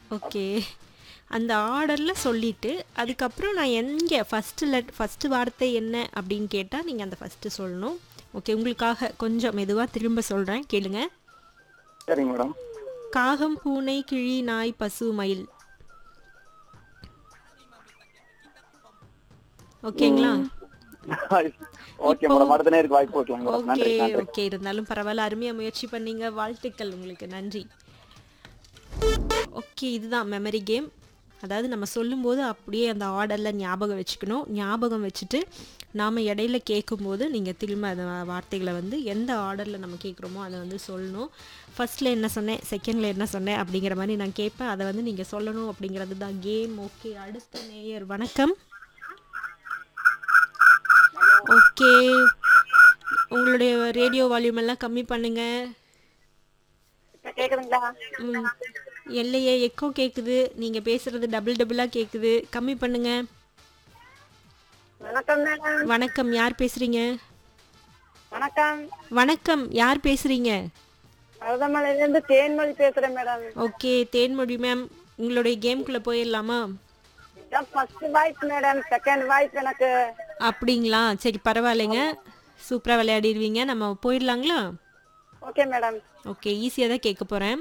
Okay அந்த ஆர்டரில் சொல்லிட்டு அதுக்கப்புறம் நான் எங்கே ஃபஸ்ட்டு லெட் ஃபஸ்ட்டு வார்த்தை என்ன அப்படின்னு கேட்டால் நீங்கள் அந்த ஃபஸ்ட்டு சொல்லணும் ஓகே உங்களுக்காக கொஞ்சம் மெதுவாக திரும்ப சொல்கிறேன் கேளுங்க சரிங்க மேடம் காகம் பூனை கிழி நாய் பசு மயில் ஓகேங்களா ஓகே மேடம் அடுத்த நேருக்கு வாய்ப்பு ஓகேங்க மேடம் ஓகே நன்றி நன்றி ஓகே இருந்தாலும் பரவாயில்ல அருமையாக முயற்சி பண்ணீங்க வாழ்த்துக்கள் உங்களுக்கு நன்றி ஓகே இதுதான் மெமரி கேம் அதாவது நம்ம சொல்லும்போது அப்படியே அந்த ஆர்டரில் ஞாபகம் வச்சுக்கணும் ஞாபகம் வச்சுட்டு நாம் இடையில கேட்கும்போது நீங்கள் திரும்ப அந்த வார்த்தைகளை வந்து எந்த ஆர்டரில் நம்ம கேட்குறோமோ அதை வந்து சொல்லணும் ஃபர்ஸ்ட்டில் என்ன சொன்னேன் செகண்டில் என்ன சொன்னேன் அப்படிங்கிற மாதிரி நான் கேட்பேன் அதை வந்து நீங்கள் சொல்லணும் அப்படிங்கிறது தான் கேம் ஓகே அடுத்த நேயர் வணக்கம் ஓகே உங்களுடைய ரேடியோ வால்யூம் எல்லாம் கம்மி பண்ணுங்க இப்ப கேக்குதுங்களா ம். இல்லையே எக்கோ கேக்குது நீங்க பேசுறது டபுள் டபுளா கேக்குது கம்மி பண்ணுங்க வணக்கம் மேடம் வணக்கம் யார் பேசுறீங்க வணக்கம் வணக்கம் யார் பேசுறீங்க மருதமலையில இருந்து தேன்மொழி பேசுறேன் மேடம் ஓகே தேன்மொழி மேம் உங்களுடைய கேம்குள்ள போயிடலாமா இதான் first voice madam second voice எனக்கு அப்படிங்களா சரி பரவாயில்லைங்க சூப்பராக விளையாடிடுவீங்க நம்ம போயிடலாங்களா ஓகே மேடம் ஓகே ஈஸியாக தான் கேட்க போகிறேன்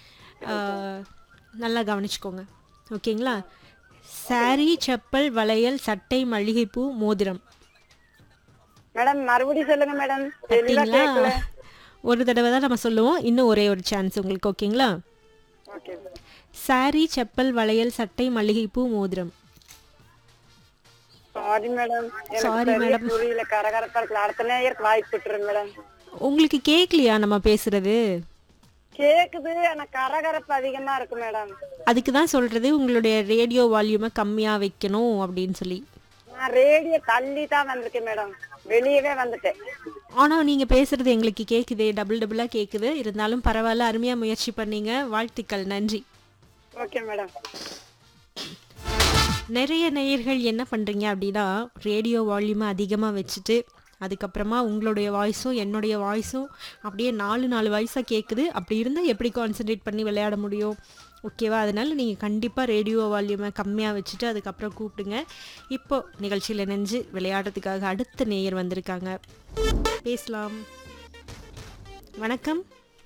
நல்லா கவனிச்சுக்கோங்க ஓகேங்களா சாரி செப்பல் வளையல் சட்டை மல்லிகைப்பூ மோதிரம் மேடம் மறுபடியும் சொல்லுங்க மேடம் தெளிவா பார்த்தீங்களா கேட்கல ஒரு தடவை தான் நம்ம சொல்லுவோம் இன்னும் ஒரே ஒரு சான்ஸ் உங்களுக்கு ஓகேங்களா ஓகே சாரி செப்பல் வளையல் சட்டை மல்லிகைப்பூ மோதிரம் சாரி மேடம் Sorry, எனக்கு madam. சரியா புரியல கரகரப்பா இருக்குல்ல அடுத்த நேயருக்கு வாய்ப்பு விட்டுருங்க மேடம் உங்களுக்கு கேட்கலையா நம்ம பேசுறது கேக்குது ஆனா கரகரப்பு அதிகமா இருக்கு மேடம் அதுக்கு தான் சொல்றது உங்களுடைய ரேடியோ வால்யூமை கம்மியாக வைக்கணும் அப்படின்னு சொல்லி நான் ரேடியோ தள்ளி தான் வந்திருக்கேன் மேடம் வெளியவே வந்துட்டேன் ஆனால் நீங்கள் பேசுறது எங்களுக்கு கேட்குது டபுள் டபுளாக கேட்குது இருந்தாலும் பரவாயில்ல அருமையாக முயற்சி பண்ணீங்க வாழ்த்துக்கள் நன்றி ஓகே மேடம் நிறைய நேயர்கள் என்ன பண்ணுறீங்க அப்படின்னா ரேடியோ வால்யூமை அதிகமாக வச்சுட்டு அதுக்கப்புறமா உங்களுடைய வாய்ஸும் என்னுடைய வாய்ஸும் அப்படியே நாலு நாலு வாய்ஸாக கேட்குது அப்படி இருந்தால் எப்படி கான்சென்ட்ரேட் பண்ணி விளையாட முடியும் ஓகேவா அதனால் நீங்கள் கண்டிப்பாக ரேடியோ வால்யூமை கம்மியாக வச்சுட்டு அதுக்கப்புறம் கூப்பிடுங்க இப்போ நிகழ்ச்சியில் நெஞ்சு விளையாடுறதுக்காக அடுத்த நேயர் வந்திருக்காங்க பேசலாம் வணக்கம்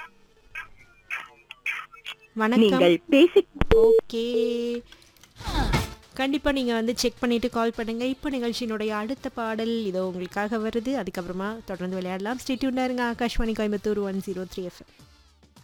வணக்கம் நீங்கள் பேசி ஓகே கண்டிப்பாக நீங்கள் வந்து செக் பண்ணிவிட்டு கால் பண்ணுங்கள் இப்போ நிகழ்ச்சியினுடைய அடுத்த பாடல் இதோ உங்களுக்காக வருது அதுக்கப்புறமா தொடர்ந்து விளையாடலாம் ஸ்டேட்யூண்டாக இருங்க Akashvani Coimbatore one zero three FM